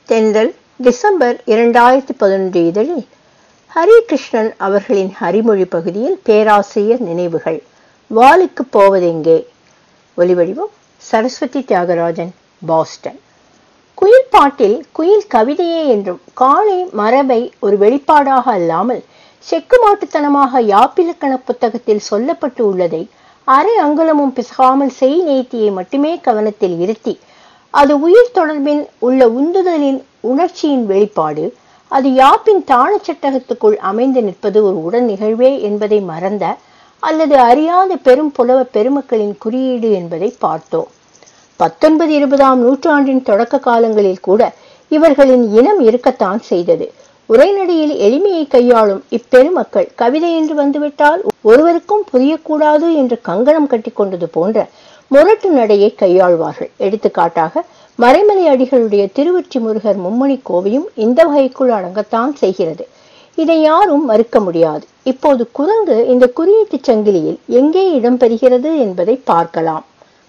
தென்றல் டிசம்பர் இரண்டாயிரத்தி பதினொன்று இதழில் ஹரிகிருஷ்ணன் அவர்களின் ஹரிமொழி பகுதியில் பேராசிரியர் நினைவுகள் வாலுக்கு போவதெங்கே ஒலிவடிவம் சரஸ்வதி தியாகராஜன் பாஸ்டன் குயில் பாட்டில் குயில் கவிதையே என்றும் காளை மரபை ஒரு வெளிப்பாடாக அல்லாமல் செக்குமாட்டுத்தனமாக யாப்பிலக்கண புத்தகத்தில் சொல்லப்பட்டு உள்ளதை அரை அங்குலமும் பிசகாமல் செய் நேர்த்தியை மட்டுமே கவனத்தில் இருத்தி அது உயிர் தொடர்பின் உள்ள உந்துதலின் உணர்ச்சியின் வெளிப்பாடு அது யாப்பின் தாளச்சட்டகத்துக்குள் அமைந்து நிற்பது ஒரு உடன் நிகழ்வே என்பதை மறந்த அல்லது அறியாத பெரும் புலவ பெருமக்களின் குறியீடு என்பதை பார்த்தோம் பத்தொன்பது இருபதாம் நூற்றாண்டின் தொடக்க காலங்களில் கூட இவர்களின் இனம் இருக்கத்தான் செய்தது உரைநடையில் எளிமையை கையாளும் இப்பெருமக்கள் கவிதை என்று வந்துவிட்டால் ஒருவருக்கும் புரியக்கூடாது என்று கங்கணம் கட்டிக்கொண்டது போன்ற முரட்டு நடையை கையாள்வார்கள் எடுத்துக்காட்டாக மறைமலை அடிகளுடைய திருவொற்றி முருகர் மும்மணி கோவையும் இந்த வகைக்குள் அடங்கத்தான் செய்கிறது இதை யாரும் மறுக்க முடியாது இப்போது குரங்கு இந்த குறியீட்டு சங்கிலியில் எங்கே இடம்பெறுகிறது என்பதை பார்க்கலாம்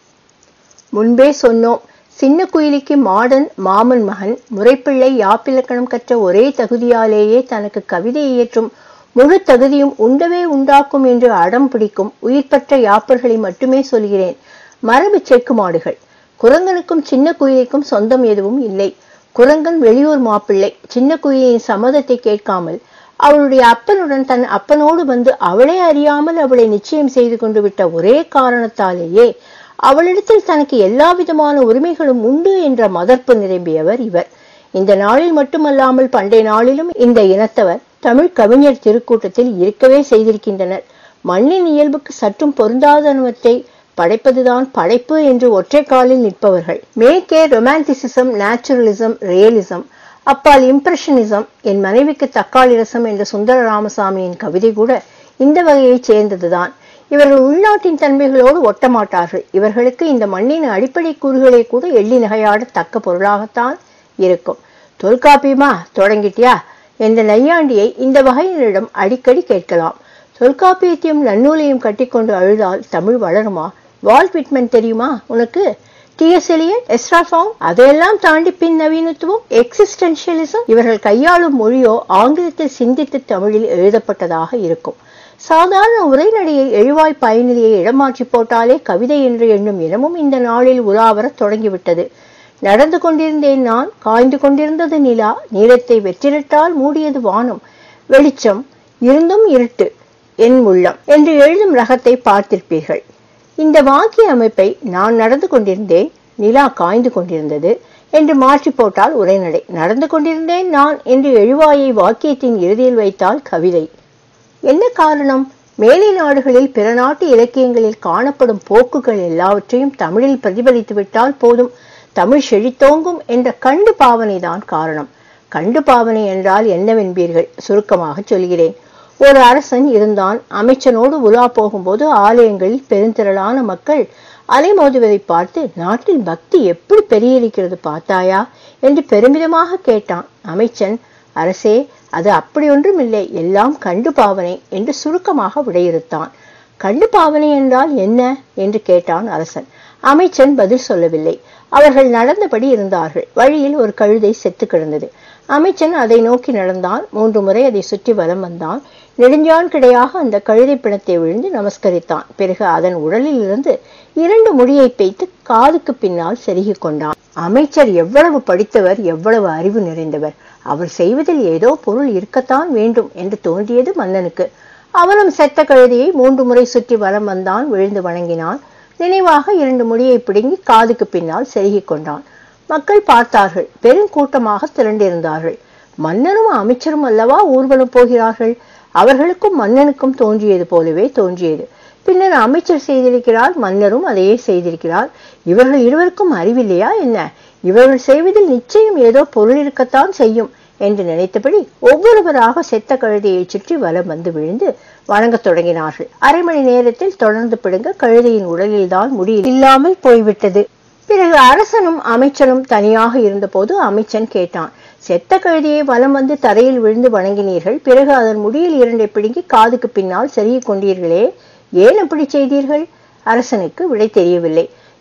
முன்பே சொன்னோம் சின்ன குயிலிக்கு மாடன் மாமன் மகன் முறைப்பிள்ளை யாப்பிலக்கணம் கற்ற ஒரே தகுதியாலேயே தனக்கு கவிதை இயற்றும் முழு தகுதியும் உண்டவே உண்டாக்கும் என்று அடம் பிடிக்கும் உயிர்பற்ற யாப்பர்களை மட்டுமே சொல்கிறேன் மரபு செக்கு மாடுகள் குரங்கனுக்கும் சின்ன குயிலிக்கும் சொந்தம் எதுவும் இல்லை குரங்கன் வெளியூர் மாப்பிள்ளை சின்ன குயிலின் சம்மதத்தை கேட்காமல் அவளுடைய அப்பனுடன் தன் அப்பனோடு வந்து அவளே அறியாமல் அவளை நிச்சயம் செய்து கொண்டு விட்ட ஒரே காரணத்தாலேயே அவளிடத்தில் தனக்கு எல்லா விதமான உரிமைகளும் உண்டு என்ற மதர்ப்பு நிரம்பியவர் இவர் இந்த நாளில் மட்டுமல்லாமல் பண்டைய நாளிலும் இந்த இனத்தவர் தமிழ் கவிஞர் திருக்கூட்டத்தில் இருக்கவே செய்திருக்கின்றனர் மண்ணின் இயல்புக்கு சற்றும் பொருந்தாதனவற்றை படைப்பதுதான் படைப்பு என்று ஒற்றை காலில் நிற்பவர்கள் மேற்கே ரொமான்டிசிசம் நேச்சுரலிசம் ரியலிசம் அப்பால் இம்ப்ரெஷனிசம் என் மனைவிக்கு தக்காளி ரசம் என்ற சுந்தர ராமசாமியின் கவிதை கூட இந்த வகையைச் சேர்ந்ததுதான் இவர்கள் உள்நாட்டின் தன்மைகளோடு ஒட்டமாட்டார்கள் இவர்களுக்கு இந்த மண்ணின் அடிப்படை கூறுகளை கூட எள்ளி நகையாட தக்க பொருளாகத்தான் இருக்கும் தொல்காப்பியமா தொடங்கிட்டியா என்ற நையாண்டியை இந்த வகையினரிடம் அடிக்கடி கேட்கலாம் தொல்காப்பியத்தையும் நன்னூலையும் கட்டிக்கொண்டு அழுதால் தமிழ் வளருமா வால் பிட்மெண்ட் தெரியுமா உனக்கு டிஎஸ் எலியட் எஸ்ராஃபாம் அதையெல்லாம் தாண்டி பின் நவீனத்துவம் எக்ஸிஸ்டென்ஷியலிசம் இவர்கள் கையாளும் மொழியோ ஆங்கிலத்தில் சிந்தித்து தமிழில் எழுதப்பட்டதாக இருக்கும் சாதாரண உரைநடையை எழுவாய் பயனிலையை இடமாற்றி போட்டாலே கவிதை என்று எண்ணும் இனமும் இந்த நாளில் உலாவரத் தொடங்கிவிட்டது நடந்து கொண்டிருந்தேன் நான் காய்ந்து கொண்டிருந்தது நிலா நீளத்தை வெற்றிரட்டால் மூடியது வானம் வெளிச்சம் இருந்தும் இருட்டு என் உள்ளம் என்று எழுதும் ரகத்தை பார்த்திருப்பீர்கள் இந்த வாக்கிய அமைப்பை நான் நடந்து கொண்டிருந்தேன் நிலா காய்ந்து கொண்டிருந்தது என்று மாற்றி போட்டால் உரைநடை நடந்து கொண்டிருந்தேன் நான் என்று எழுவாயை வாக்கியத்தின் இறுதியில் வைத்தால் கவிதை என்ன காரணம் மேலை நாடுகளில் பிற நாட்டு இலக்கியங்களில் காணப்படும் போக்குகள் எல்லாவற்றையும் தமிழில் பிரதிபலித்து விட்டால் போதும் தமிழ் செழித்தோங்கும் என்ற கண்டு பாவனை தான் காரணம் கண்டு பாவனை என்றால் என்னவென்பீர்கள் சுருக்கமாக சொல்கிறேன் ஒரு அரசன் இருந்தான் அமைச்சனோடு உலா போகும்போது ஆலயங்களில் பெருந்திரளான மக்கள் அலைமோதுவதை பார்த்து நாட்டில் பக்தி எப்படி பெரியரிக்கிறது பார்த்தாயா என்று பெருமிதமாக கேட்டான் அமைச்சன் அரசே அது அப்படி ஒன்றும் இல்லை எல்லாம் கண்டு பாவனை என்று சுருக்கமாக விடையிறுத்தான் கண்டு பாவனை என்றால் என்ன என்று கேட்டான் அரசன் அமைச்சன் பதில் சொல்லவில்லை அவர்கள் நடந்தபடி இருந்தார்கள் வழியில் ஒரு கழுதை செத்து கிடந்தது அமைச்சன் அதை நோக்கி நடந்தான் மூன்று முறை அதை சுற்றி வலம் வந்தான் நெடுஞ்சான் கிடையாக அந்த கழுதை பிணத்தை விழுந்து நமஸ்கரித்தான் பிறகு அதன் உடலில் இருந்து இரண்டு முடியை பேய்த்து காதுக்கு பின்னால் செருகிக் கொண்டான் அமைச்சர் எவ்வளவு படித்தவர் எவ்வளவு அறிவு நிறைந்தவர் அவர் செய்வதில் ஏதோ பொருள் இருக்கத்தான் வேண்டும் என்று தோன்றியது மன்னனுக்கு அவனும் செத்த கழுதையை மூன்று முறை சுற்றி வலம் வந்தான் விழுந்து வணங்கினான் நினைவாக இரண்டு முடியை பிடுங்கி காதுக்கு பின்னால் செருகிக் கொண்டான் மக்கள் பார்த்தார்கள் பெருங்கூட்டமாக திரண்டிருந்தார்கள் மன்னனும் அமைச்சரும் அல்லவா ஊர்வலம் போகிறார்கள் அவர்களுக்கும் மன்னனுக்கும் தோன்றியது போலவே தோன்றியது பின்னர் அமைச்சர் செய்திருக்கிறார் மன்னரும் அதையே செய்திருக்கிறார் இவர்கள் இருவருக்கும் அறிவில்லையா என்ன இவர்கள் செய்வதில் நிச்சயம் ஏதோ பொருள் இருக்கத்தான் செய்யும் என்று நினைத்தபடி ஒவ்வொருவராக செத்த கழுதையை சுற்றி வலம் வந்து விழுந்து வணங்கத் தொடங்கினார்கள் அரை மணி நேரத்தில் தொடர்ந்து பிடுங்க கழுதையின் உடலில்தான் முடி இல்லாமல் போய்விட்டது பிறகு அரசனும் அமைச்சனும் தனியாக இருந்தபோது அமைச்சன் கேட்டான் செத்த கழுதையை வலம் வந்து தரையில் விழுந்து வணங்கினீர்கள் பிறகு அதன் முடியில் இரண்டை பிடுங்கி காதுக்கு பின்னால் செருகிக் கொண்டீர்களே ஏன் அப்படி செய்தீர்கள் அரசனுக்கு விடை தெரியவில்லை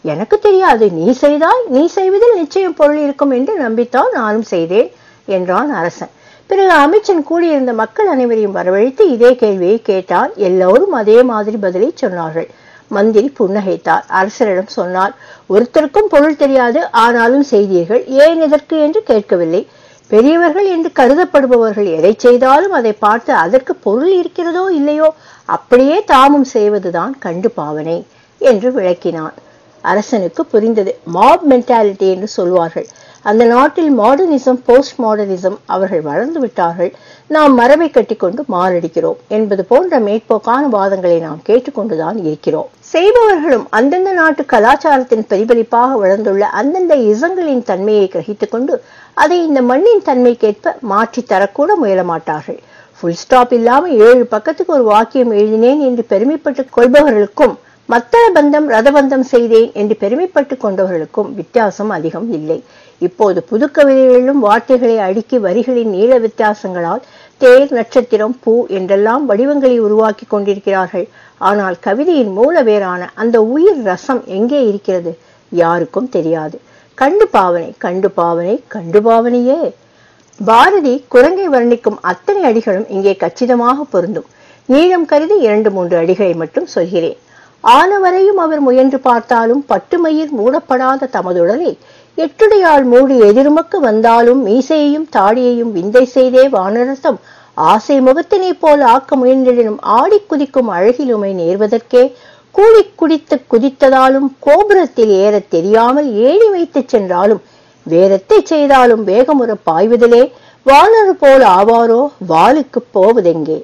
எனக்கு தெரியாது நீ செய்தால் நீ செய்வதில் நிச்சயம் பொருள் இருக்கும் என்று நம்பித்தான் நானும் செய்தேன் என்றான் அரசன் பிறகு அமைச்சன் கூடியிருந்த மக்கள் அனைவரையும் வரவழைத்து இதே கேள்வியை கேட்டான் எல்லோரும் அதே மாதிரி பதிலை சொன்னார்கள் மந்திரி புன்னகைத்தார் அரசரிடம் சொன்னார் ஒருத்தருக்கும் பொருள் தெரியாது ஆனாலும் செய்தீர்கள் ஏன் எதற்கு என்று கேட்கவில்லை பெரியவர்கள் என்று கருதப்படுபவர்கள் எதை செய்தாலும் அதை பார்த்து அதற்கு பொருள் இருக்கிறதோ இல்லையோ அப்படியே தாமும் செய்வதுதான் கண்டு பாவனை என்று விளக்கினான் அரசனுக்கு புரிந்தது மாப் மென்டாலிட்டி என்று சொல்வார்கள் அந்த நாட்டில் மாடர்னிசம் போஸ்ட் மாடர்னிசம் அவர்கள் வளர்ந்து விட்டார்கள் நாம் மரபை கட்டிக்கொண்டு மாரடிக்கிறோம் என்பது போன்ற மேற்போக்கான வாதங்களை நாம் கேட்டுக்கொண்டுதான் இருக்கிறோம் செய்பவர்களும் அந்தந்த நாட்டு கலாச்சாரத்தின் பிரதிபலிப்பாக வளர்ந்துள்ள அந்தந்த இசங்களின் தன்மையை கிரகித்துக் கொண்டு அதை இந்த மண்ணின் தன்மைக்கேற்ப மாற்றி தரக்கூட முயல மாட்டார்கள் ஃபுல் ஸ்டாப் இல்லாமல் ஏழு பக்கத்துக்கு ஒரு வாக்கியம் எழுதினேன் என்று பெருமைப்பட்டுக் கொள்பவர்களுக்கும் மத்தள பந்தம் ரதபந்தம் செய்தேன் என்று பெருமைப்பட்டுக் கொண்டவர்களுக்கும் வித்தியாசம் அதிகம் இல்லை இப்போது புது கவிதைகளிலும் வார்த்தைகளை அடுக்கி வரிகளின் நீள வித்தியாசங்களால் தேர் நட்சத்திரம் பூ என்றெல்லாம் வடிவங்களை உருவாக்கி கொண்டிருக்கிறார்கள் ஆனால் கவிதையின் மூல வேறான அந்த உயிர் ரசம் எங்கே இருக்கிறது யாருக்கும் தெரியாது கண்டு பாவனை கண்டு பாவனை கண்டு பாவனையே பாரதி குரங்கை வர்ணிக்கும் அத்தனை அடிகளும் இங்கே கச்சிதமாக பொருந்தும் நீளம் கருதி இரண்டு மூன்று அடிகளை மட்டும் சொல்கிறேன் ஆனவரையும் அவர் முயன்று பார்த்தாலும் பட்டுமயிர் மூடப்படாத தமதுடலை எட்டுடையால் மூடி எதிர்மக்கு வந்தாலும் மீசையையும் தாடியையும் விந்தை செய்தே வானரசம் ஆசை முகத்தினை போல் ஆக்க முயன்றிடும் ஆடி குதிக்கும் அழகிலுமை நேர்வதற்கே கூலி குடித்து குதித்ததாலும் கோபுரத்தில் ஏறத் தெரியாமல் ஏணி வைத்துச் சென்றாலும் வேரத்தை செய்தாலும் வேகமுற பாய்வதிலே வானரு போல் ஆவாரோ வாளுக்கு போவதெங்கே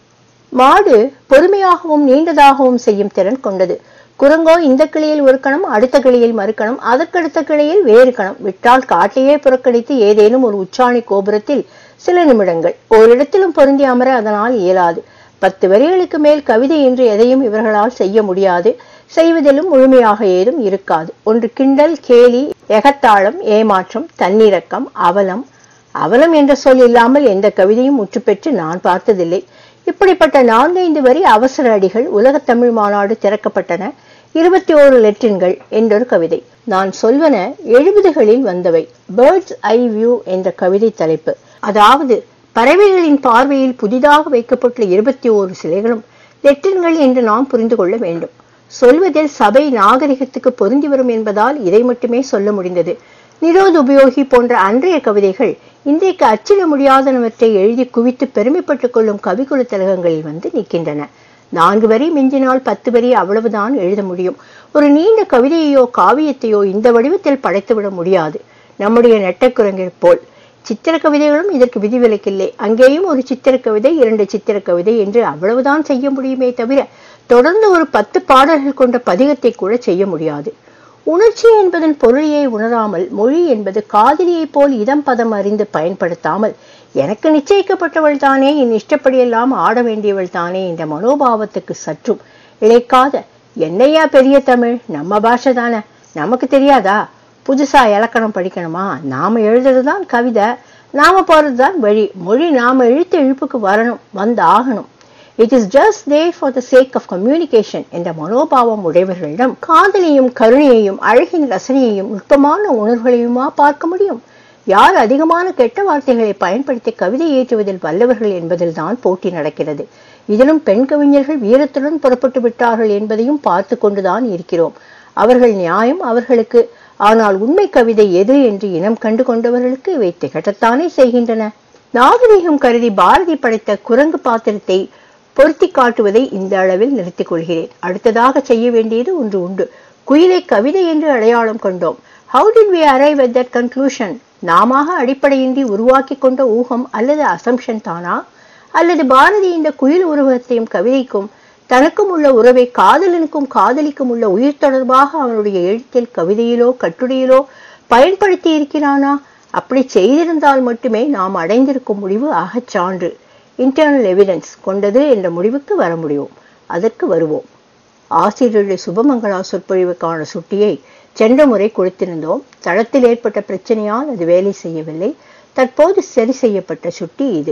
மாடு பொறுமையாகவும் நீண்டதாகவும் செய்யும் திறன் கொண்டது குரங்கோ இந்த கிளையில் ஒரு கணம் அடுத்த கிளையில் மறுக்கணம் அதற்கடுத்த கிளையில் வேறு கணம் விட்டால் காட்டையே புறக்கணித்து ஏதேனும் ஒரு உச்சாணி கோபுரத்தில் சில நிமிடங்கள் ஓரிடத்திலும் பொருந்தி அமர அதனால் இயலாது பத்து வரிகளுக்கு மேல் கவிதை என்று எதையும் இவர்களால் செய்ய முடியாது செய்வதிலும் முழுமையாக ஏதும் இருக்காது ஒன்று கிண்டல் கேலி எகத்தாளம் ஏமாற்றம் தன்னிறக்கம் அவலம் அவலம் என்ற சொல் இல்லாமல் எந்த கவிதையும் முற்று பெற்று நான் பார்த்ததில்லை இப்படிப்பட்ட நான்கைந்து வரி அவசர அடிகள் உலகத் தமிழ் மாநாடு திறக்கப்பட்டன இருபத்தி ஓரு லெட்டின்கள் என்றொரு கவிதை நான் சொல்வன எழுபதுகளில் வந்தவை பேர்ட்ஸ் ஐ வியூ என்ற கவிதை தலைப்பு அதாவது பறவைகளின் பார்வையில் புதிதாக வைக்கப்பட்டுள்ள இருபத்தி ஓரு சிலைகளும் லெட்டின்கள் என்று நாம் புரிந்து கொள்ள வேண்டும் சொல்வதில் சபை நாகரிகத்துக்கு பொருந்தி வரும் என்பதால் இதை மட்டுமே சொல்ல முடிந்தது நிரோத் உபயோகி போன்ற அன்றைய கவிதைகள் இன்றைக்கு அச்சிட முடியாதனவற்றை எழுதி குவித்து பெருமைப்பட்டுக் கொள்ளும் கவிக்குழு திலகங்களில் வந்து நிற்கின்றன நான்கு வரி மிஞ்சினால் பத்து வரி அவ்வளவுதான் எழுத முடியும் ஒரு நீண்ட கவிதையோ காவியத்தையோ இந்த வடிவத்தில் படைத்துவிட முடியாது நம்முடைய நெட்டக்குரங்கை போல் சித்திர கவிதைகளும் இதற்கு விதிவிலக்கில்லை அங்கேயும் ஒரு சித்திர கவிதை இரண்டு சித்திர கவிதை என்று அவ்வளவுதான் செய்ய முடியுமே தவிர தொடர்ந்து ஒரு பத்து பாடல்கள் கொண்ட பதிகத்தை கூட செய்ய முடியாது உணர்ச்சி என்பதன் பொருளையை உணராமல் மொழி என்பது காதலியைப் போல் இதம் பதம் அறிந்து பயன்படுத்தாமல் எனக்கு நிச்சயிக்கப்பட்டவள் தானே என் இஷ்டப்படியெல்லாம் ஆட வேண்டியவள் தானே என்ற மனோபாவத்துக்கு சற்றும் இழைக்காத என்னையா பெரிய தமிழ் நம்ம பாஷை தானே நமக்கு தெரியாதா புதுசா இலக்கணம் படிக்கணுமா நாம எழுதுறதுதான் கவிதை நாம போறதுதான் வழி மொழி நாம இழுத்த இழுப்புக்கு வரணும் வந்து ஆகணும் it is just the for the sake of communication என்ற மனோபாவம் உடையவர்களிடம் காதலையும் கருணையையும் அழகின் ரசனையையும் நுட்பமான உணர்வுகளையுமா பார்க்க முடியும் யார் அதிகமான கெட்ட வார்த்தைகளை பயன்படுத்தி கவிதை ஏற்றுவதில் வல்லவர்கள் என்பதில்தான் போட்டி நடக்கிறது இதிலும் பெண் கவிஞர்கள் வீரத்துடன் புறப்பட்டு விட்டார்கள் என்பதையும் பார்த்து கொண்டுதான் இருக்கிறோம் அவர்கள் நியாயம் அவர்களுக்கு ஆனால் உண்மை கவிதை எது என்று இனம் கண்டு கொண்டவர்களுக்கு இவை திகட்டத்தானே செய்கின்றன நாகரிகம் கருதி பாரதி படைத்த குரங்கு பாத்திரத்தை பொருத்தி காட்டுவதை இந்த அளவில் நிறுத்திக் கொள்கிறேன் அடுத்ததாக செய்ய வேண்டியது ஒன்று உண்டு குயிலை கவிதை என்று அடையாளம் கொண்டோம் how did we arrive at that conclusion நாம அடிப்படையின்றி உருவாக்கி கொண்ட ஊகம் அல்லது அசம்ஷன் தானா அல்லது பாரதி இந்த குயில் உருவகத்தையும் கவிதைக்கும் தனக்கும் உள்ள உறவை காதலனுக்கும் காதலிக்கும் உள்ள உயிர் தொடர்பாக அவனுடைய எழுத்தில் கவிதையிலோ கட்டுரையிலோ பயன்படுத்தி இருக்கிறானா அப்படி செய்திருந்தால் மட்டுமே நாம் அடைந்திருக்கும் முடிவு அகச்சான்று இன்டர்னல் எவிடன்ஸ் கொண்டது என்ற முடிவுக்கு வர முடியும் அதற்கு வருவோம் ஆசிரியருடைய சுபமங்களா சொற்பொழிவுக்கான சுட்டியை சென்ற முறை கொடுத்திருந்தோம் தளத்தில் ஏற்பட்ட பிரச்சனையால் அது வேலை செய்யவில்லை தற்போது சரி செய்யப்பட்ட சுட்டி இது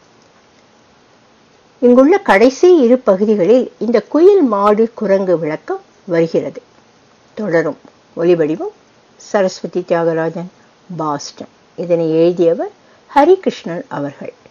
இங்குள்ள கடைசி இரு பகுதிகளில் இந்த குயில் மாடு குரங்கு விளக்கம் வருகிறது தொடரும் ஒலிவடிவம் சரஸ்வதி தியாகராஜன் பாஸ்டன் இதனை எழுதியவர் ஹரிகிருஷ்ணன் அவர்கள்